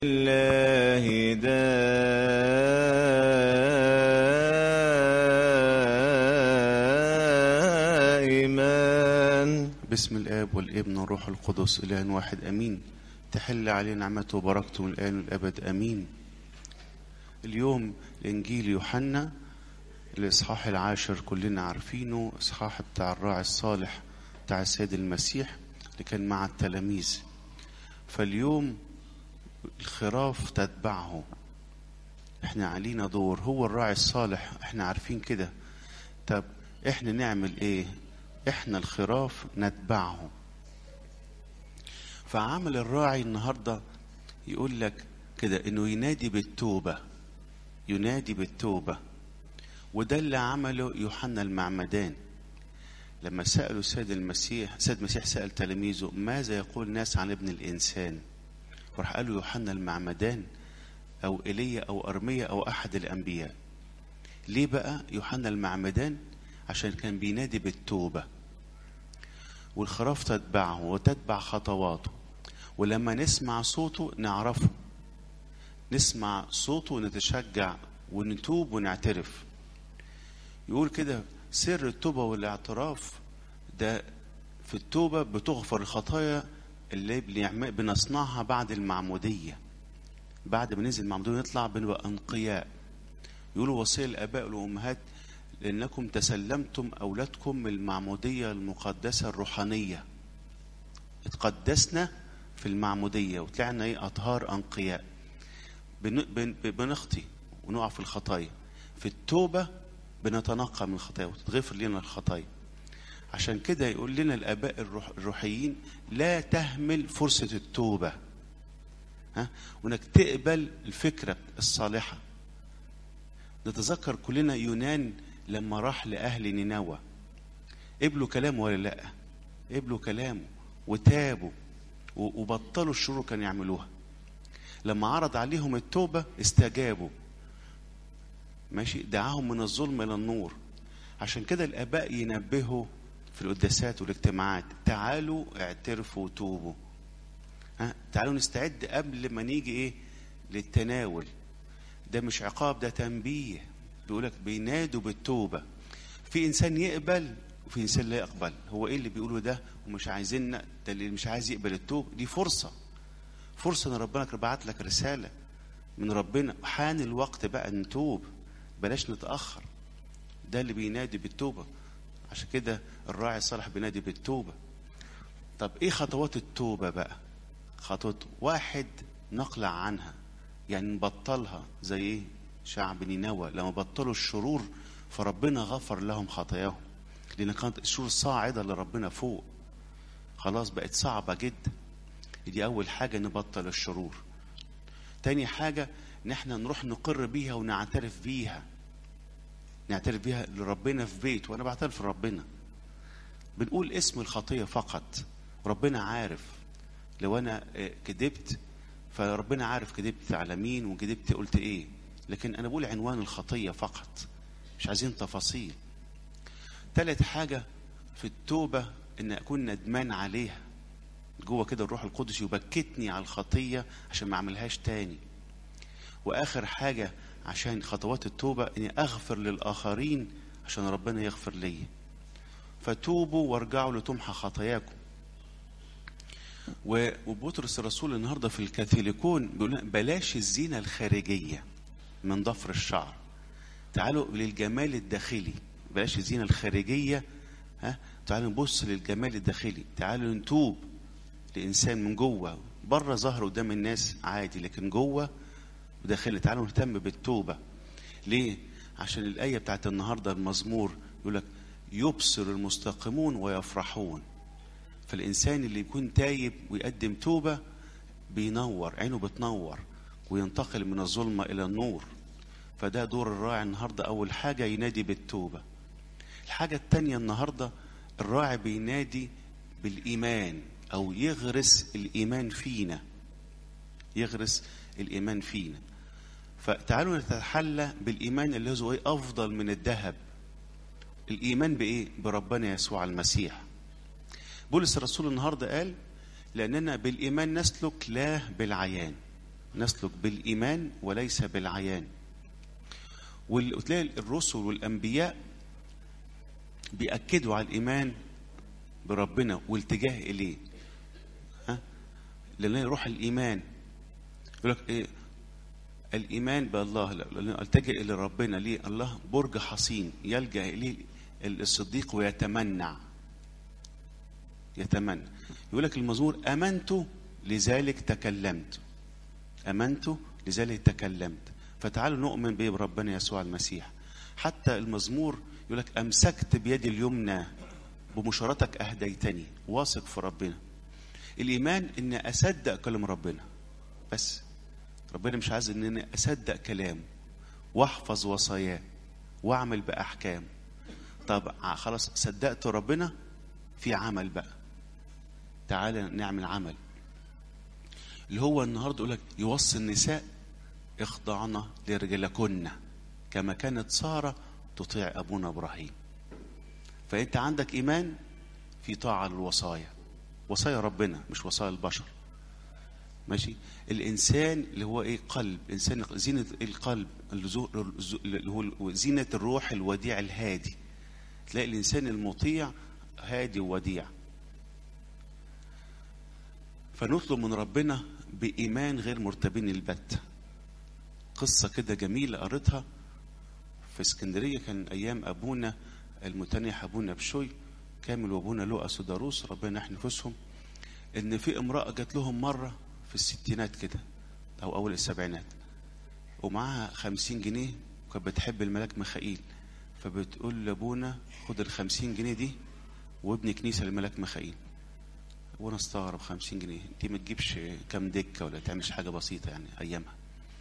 الله دائما باسم الاب والابن والروح القدس اله واحد امين تحل علينا نعمته وبركته من الان والابد امين اليوم الانجيل يوحنا الاصحاح العاشر كلنا عارفينه اصحاح بتاع الراعي الصالح بتاع السيد المسيح اللي كان مع التلاميذ فاليوم الخراف تتبعه احنا علينا دور هو الراعي الصالح احنا عارفين كده طب احنا نعمل ايه احنا الخراف نتبعه فعمل الراعي النهارده يقول لك كده انه ينادي بالتوبه ينادي بالتوبه وده اللي عمله يوحنا المعمدان لما سالوا السيد المسيح السيد المسيح سال تلاميذه ماذا يقول الناس عن ابن الانسان وراح قالوا يوحنا المعمدان او ايليا او ارميا او احد الانبياء ليه بقى يوحنا المعمدان عشان كان بينادي بالتوبه والخراف تتبعه وتتبع خطواته ولما نسمع صوته نعرفه نسمع صوته ونتشجع ونتوب ونعترف يقول كده سر التوبة والاعتراف ده في التوبة بتغفر الخطايا اللي بنعم- بنصنعها بعد المعمودية بعد ما ننزل المعمودية نطلع بنبقى أنقياء يقولوا وصية الآباء والأمهات لأنكم تسلمتم أولادكم من المعمودية المقدسة الروحانية اتقدسنا في المعمودية وطلعنا ايه أطهار أنقياء بن- بن- بنخطي ونقع في الخطايا في التوبة بنتنقى من الخطايا وتتغفر لنا الخطايا عشان كده يقول لنا الآباء الروح الروحيين لا تهمل فرصة التوبة ها وانك تقبل الفكرة الصالحة نتذكر كلنا يونان لما راح لأهل نينوى قبلوا كلامه ولا لا قبلوا كلامه وتابوا و- وبطلوا الشرور كانوا يعملوها لما عرض عليهم التوبة استجابوا ماشي دعاهم من الظلم إلى النور عشان كده الآباء ينبهوا في القداسات والاجتماعات تعالوا اعترفوا وتوبوا ها تعالوا نستعد قبل ما نيجي ايه للتناول ده مش عقاب ده تنبيه بيقولك بينادوا بالتوبة في إنسان يقبل وفي إنسان لا يقبل هو إيه اللي بيقوله ده ومش عايزيننا ده اللي مش عايز يقبل التوبة دي فرصة فرصة إن ربنا بعت لك رسالة من ربنا حان الوقت بقى نتوب بلاش نتأخر ده اللي بينادي بالتوبة عشان كده الراعي الصالح بينادي بالتوبة طب ايه خطوات التوبة بقى خطوات واحد نقلع عنها يعني نبطلها زي ايه شعب نينوى لما بطلوا الشرور فربنا غفر لهم خطاياهم لان كانت الشرور صاعدة لربنا فوق خلاص بقت صعبة جدا دي اول حاجة نبطل الشرور تاني حاجة ان احنا نروح نقر بيها ونعترف بيها نعترف بيها لربنا في بيت وانا بعترف لربنا بنقول اسم الخطية فقط ربنا عارف لو انا آه، كذبت فربنا عارف كذبت على مين وكذبت قلت ايه لكن انا بقول عنوان الخطية فقط مش عايزين تفاصيل تالت حاجة في التوبة ان اكون ندمان عليها جوه كده الروح القدس يبكتني على الخطية عشان ما اعملهاش تاني واخر حاجة عشان خطوات التوبة اني اغفر للاخرين عشان ربنا يغفر لي فتوبوا وارجعوا لتمحى خطاياكم و- وبطرس الرسول النهارده في الكاثوليكون بيقول لنا بلاش الزينه الخارجيه من ضفر الشعر تعالوا للجمال الداخلي بلاش الزينه الخارجيه ها تعالوا نبص للجمال الداخلي تعالوا نتوب لانسان من جوه بره ظهره قدام الناس عادي لكن جوه وداخلي تعالوا نهتم بالتوبه ليه عشان الايه بتاعت النهارده المزمور يقول لك يبصر المستقيمون ويفرحون فالإنسان اللي يكون تايب ويقدم توبة بينور عينه بتنور وينتقل من الظلمة إلى النور فده دور الراعي النهاردة أول حاجة ينادي بالتوبة الحاجة التانية النهاردة الراعي بينادي بالإيمان أو يغرس الإيمان فينا يغرس الإيمان فينا فتعالوا نتحلى بالإيمان اللي هو إيه أفضل من الذهب الإيمان بإيه؟ بربنا يسوع المسيح بولس الرسول النهارده قال لأننا بالإيمان نسلك لا بالعيان نسلك بالإيمان وليس بالعيان وتلاقي الرسل والأنبياء بيأكدوا على الإيمان بربنا والاتجاه إليه ها لأن روح الإيمان يقول لك إيه الإيمان بالله لا التجئ إلى ربنا ليه الله برج حصين يلجأ إليه الصديق ويتمنع يتمنى يقول لك المزمور امنت لذلك تكلمت امنت لذلك تكلمت فتعالوا نؤمن به بربنا يسوع المسيح حتى المزمور يقول لك امسكت بيدي اليمنى بمشارتك اهديتني واثق في ربنا الايمان ان اصدق كلام ربنا بس ربنا مش عايز ان انا اصدق كلامه واحفظ وصاياه واعمل باحكامه طب خلاص صدقت ربنا في عمل بقى تعالى نعمل عمل اللي هو النهارده يقول لك يوصي النساء اخضعنا لرجلكن كما كانت ساره تطيع ابونا ابراهيم فانت عندك ايمان في طاعه للوصايا وصايا ربنا مش وصايا البشر ماشي الانسان اللي هو ايه قلب انسان زينه القلب اللي هو زينه الروح الوديع الهادي تلاقي الانسان المطيع هادي ووديع فنطلب من ربنا بإيمان غير مرتبين البت قصة كده جميلة قريتها في اسكندرية كان أيام أبونا المتنح أبونا بشوي كامل وأبونا لؤى سوداروس ربنا يحن نفوسهم إن في امرأة جات لهم مرة في الستينات كده أو أول السبعينات ومعاها خمسين جنيه وكانت بتحب الملاك ميخائيل فبتقول لأبونا خد الخمسين جنيه دي وابني كنيسة للملاك ميخائيل وانا استغرب 50 جنيه دي ما تجيبش كام دكه ولا تعملش حاجه بسيطه يعني ايامها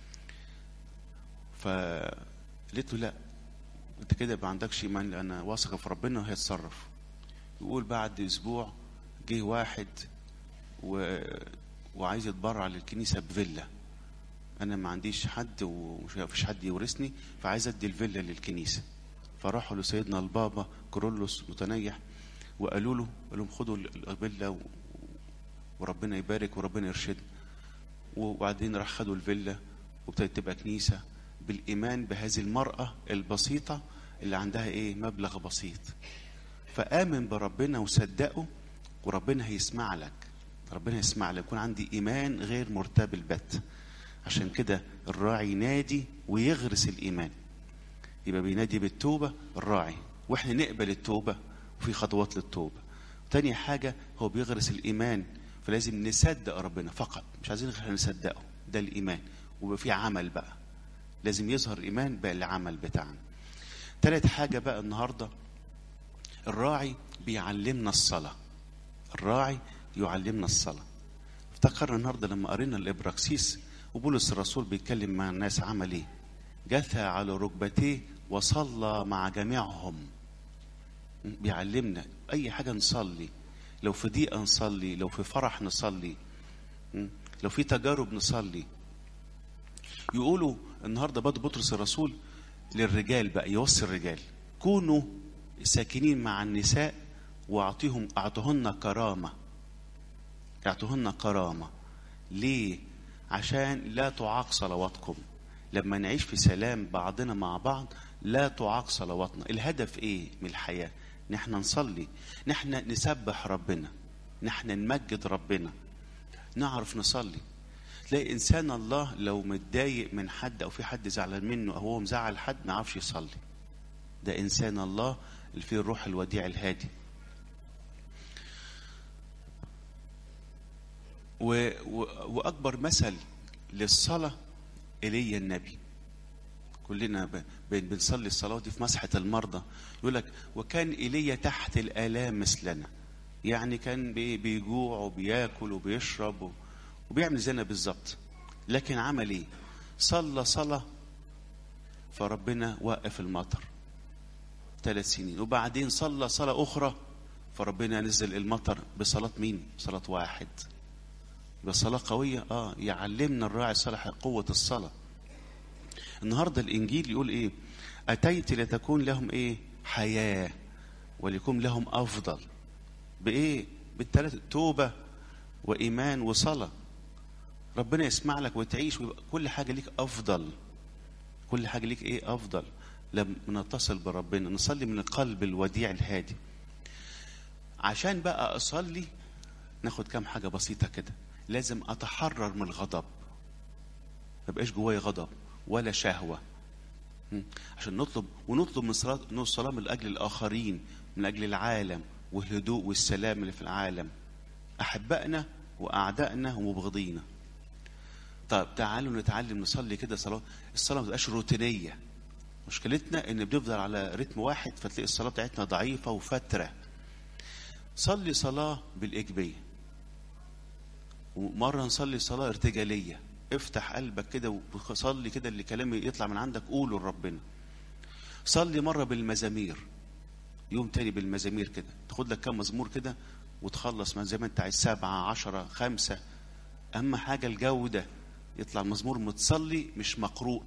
فقلت له لا انت كده ما عندكش ايمان لان واثق في ربنا وهيتصرف يقول بعد اسبوع جه واحد و... وعايز يتبرع للكنيسه بفيلا انا ما عنديش حد ومش فيش حد يورثني فعايز ادي الفيلا للكنيسه فراحوا لسيدنا البابا كورولوس متنيح وقالوا له قال لهم خدوا الفيلا وربنا يبارك وربنا يرشدنا وبعدين راح خدوا الفيلا وابتدت تبقى كنيسه بالايمان بهذه المراه البسيطه اللي عندها ايه مبلغ بسيط فامن بربنا وصدقه وربنا هيسمع لك ربنا يسمع لك يكون عندي ايمان غير مرتاب البت عشان كده الراعي ينادي ويغرس الايمان يبقى بينادي بالتوبه الراعي واحنا نقبل التوبه وفي خطوات للتوبه تاني حاجه هو بيغرس الايمان فلازم نصدق ربنا فقط مش عايزين غير نصدقه ده الايمان ويبقى في عمل بقى لازم يظهر ايمان بقى العمل بتاعنا تالت حاجه بقى النهارده الراعي بيعلمنا الصلاه الراعي يعلمنا الصلاه افتكرنا النهارده لما قرينا الابراكسيس وبولس الرسول بيتكلم مع الناس عمل ايه جثى على ركبتيه وصلى مع جميعهم بيعلمنا اي حاجه نصلي لو في ضيقه نصلي لو في فرح نصلي لو في تجارب نصلي يقولوا النهارده برضه بطرس الرسول للرجال بقى يوصي الرجال كونوا ساكنين مع النساء واعطيهم اعطوهن كرامه اعطوهن كرامه ليه عشان لا تعاق صلواتكم لما نعيش في سلام بعضنا مع بعض لا تعاق صلواتنا الهدف ايه من الحياه نحن نصلي نحن نسبح ربنا نحن نمجد ربنا نعرف نصلي تلاقي انسان الله لو متضايق من حد او في حد زعلان منه او هو مزعل حد ما يعرفش يصلي ده انسان الله اللي فيه الروح الوديع الهادي و... و... واكبر مثل للصلاه ايليا النبي كلنا ب... بنصلي الصلاه دي في مسحه المرضى يقول لك وكان ايليا تحت الالام مثلنا يعني كان بي... بيجوع وبياكل وبيشرب و... وبيعمل زينا بالظبط لكن عمل ايه صلى صلاه فربنا وقف المطر ثلاث سنين وبعدين صلى صلاه اخرى فربنا نزل المطر بصلاه مين صلاه واحد يبقى الصلاة قوية اه يعلمنا الراعي الصالح قوة الصلاة النهاردة الإنجيل يقول إيه أتيت لتكون لهم إيه حياة وليكون لهم أفضل بإيه بالثلاث توبة وإيمان وصلاة ربنا يسمع لك وتعيش ويبقى كل حاجه ليك افضل كل حاجه ليك ايه افضل لما نتصل بربنا نصلي من القلب الوديع الهادي عشان بقى اصلي ناخد كام حاجه بسيطه كده لازم اتحرر من الغضب ما يبقاش جوايا غضب ولا شهوه م? عشان نطلب ونطلب من صلاه من الصلاه من اجل الاخرين من اجل العالم والهدوء والسلام اللي في العالم احبائنا واعدائنا ومبغضينا طيب تعالوا نتعلم نصلي كده صلاه الصلاه ما تبقاش روتينيه مشكلتنا ان بنفضل على رتم واحد فتلاقي الصلاه بتاعتنا ضعيفه وفتره صلي صلاه بالايجابيه ومره نصلي صلاه ارتجاليه افتح قلبك كده وصلي كده اللي كلام يطلع من عندك قوله لربنا صلي مره بالمزامير يوم تاني بالمزامير كده تاخد لك كام مزمور كده وتخلص من زي ما انت عايز سبعة عشرة خمسة أهم حاجة الجودة يطلع المزمور متصلي مش مقروء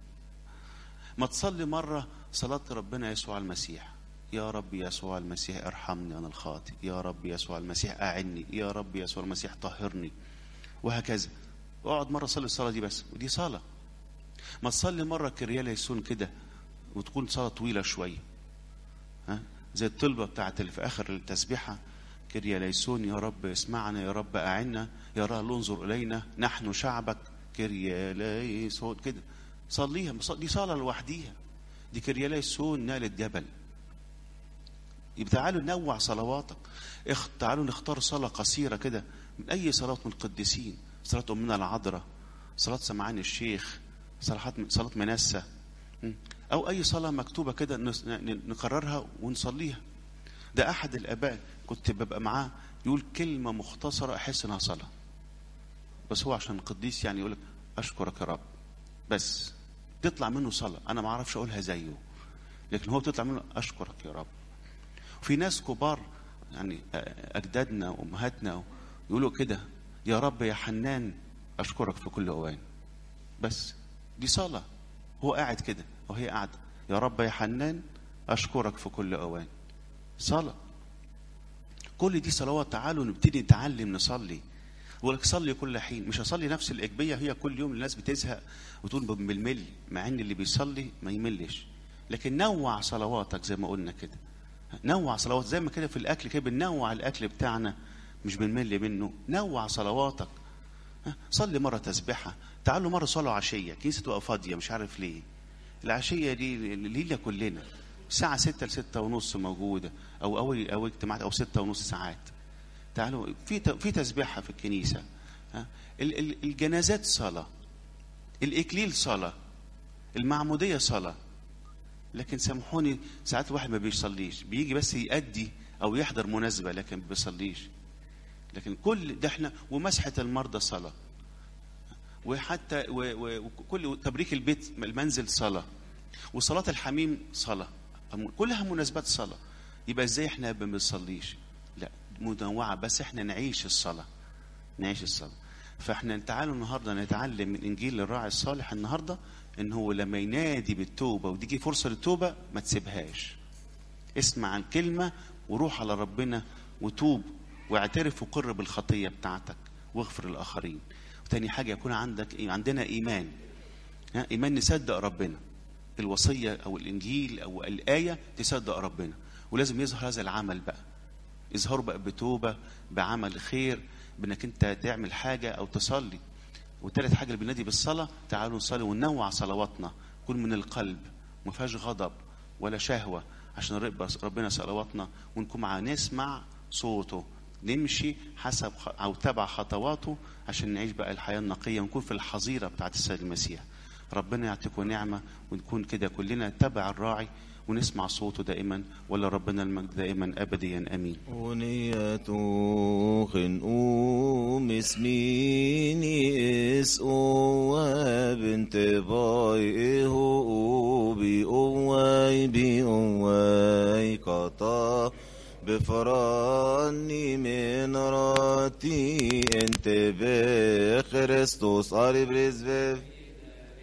ما تصلي مرة صلاة ربنا يسوع المسيح يا رب يسوع المسيح ارحمني أنا الخاطئ يا رب يسوع المسيح أعني يا رب يسوع المسيح طهرني وهكذا اقعد مرة صلي الصلاة دي بس ودي صلاة ما تصلي مرة كريال يسون كده وتكون صلاة طويلة شوية ها زي الطلبة بتاعت اللي في آخر التسبيحة كريا ليسون يا رب اسمعنا يا رب أعنا يا رب انظر إلينا نحن شعبك كريا ليسون كده صليها دي صلاة لوحديها دي كريا ليسون نالت جبل يبقى تعالوا نوع صلواتك اخ تعالوا نختار صلاة قصيرة كده من أي صلاة من القديسين صلاة أمنا العذراء صلاة سمعان الشيخ صلاة صلاة منسة أو أي صلاة مكتوبة كده نكررها ونصليها ده أحد الآباء كنت ببقى معاه يقول كلمة مختصرة أحس إنها صلاة بس هو عشان قديس يعني يقول لك أشكرك يا رب بس تطلع منه صلاة أنا ما أعرفش أقولها زيه لكن هو بتطلع منه أشكرك يا رب في ناس كبار يعني أجدادنا وأمهاتنا يقولوا كده يا رب يا حنان أشكرك في كل أوان بس دي صلاة هو قاعد كده وهي قاعدة يا رب يا حنان أشكرك في كل أوان صلاة كل دي صلوات تعالوا نبتدي نتعلم نصلي ولك صلي كل حين مش هصلي نفس الإجبية هي كل يوم الناس بتزهق وتقول بالمل مع ان اللي بيصلي ما يملش لكن نوع صلواتك زي ما قلنا كده نوع صلوات زي ما كده في الاكل كده بننوع الاكل بتاعنا مش بنمل منه نوع صلواتك صلي مرة تسبحة تعالوا مرة صلوا عشية كنيسة تبقى فاضية مش عارف ليه العشية دي ليلة كلنا الساعة ستة لستة ونص موجودة أو أول أو اجتماعات أو ستة ونص ساعات تعالوا في في تسبيحة في الكنيسة ها الجنازات صلاة الإكليل صلاة المعمودية صلاة لكن سامحوني ساعات الواحد ما بيصليش بيجي بس يأدي أو يحضر مناسبة لكن ما بيصليش لكن كل ده احنا ومسحة المرضى صلاة وحتى وكل تبريك البيت المنزل صلاة وصلاة الحميم صلاة كلها مناسبات صلاة يبقى ازاي احنا ما بنصليش لا منوعة بس احنا نعيش الصلاة نعيش الصلاة فاحنا تعالوا النهاردة نتعلم من انجيل الراعي الصالح النهاردة ان هو لما ينادي بالتوبة وتيجي فرصة للتوبة ما تسيبهاش اسمع الكلمة وروح على ربنا وتوب واعترف وقر بالخطية بتاعتك واغفر الآخرين وتاني حاجة يكون عندك عندنا إيمان ها إيمان نصدق ربنا الوصية أو الإنجيل أو الآية تصدق ربنا ولازم يظهر هذا العمل بقى يظهروا بقى بتوبة بعمل خير بأنك أنت تعمل حاجة أو تصلي وتالت حاجة اللي بنادي بالصلاة تعالوا نصلي وننوع صلواتنا كل من القلب ما فيهاش غضب ولا شهوة عشان ربنا صلواتنا ونكون معاه نسمع صوته نمشي حسب او تبع خطواته عشان نعيش بقى الحياه النقيه ونكون في الحظيره بتاعت السيد المسيح ربنا يعطيكم نعمه ونكون كده كلنا تبع الراعي ونسمع صوته دائما ولا ربنا المجد دائما ابديا امين أغنية خنقوم اسميني اس او بنت باي هو بي اوي بي اوي قطا بفراني من راتي انت بخريستوس قريب رزبف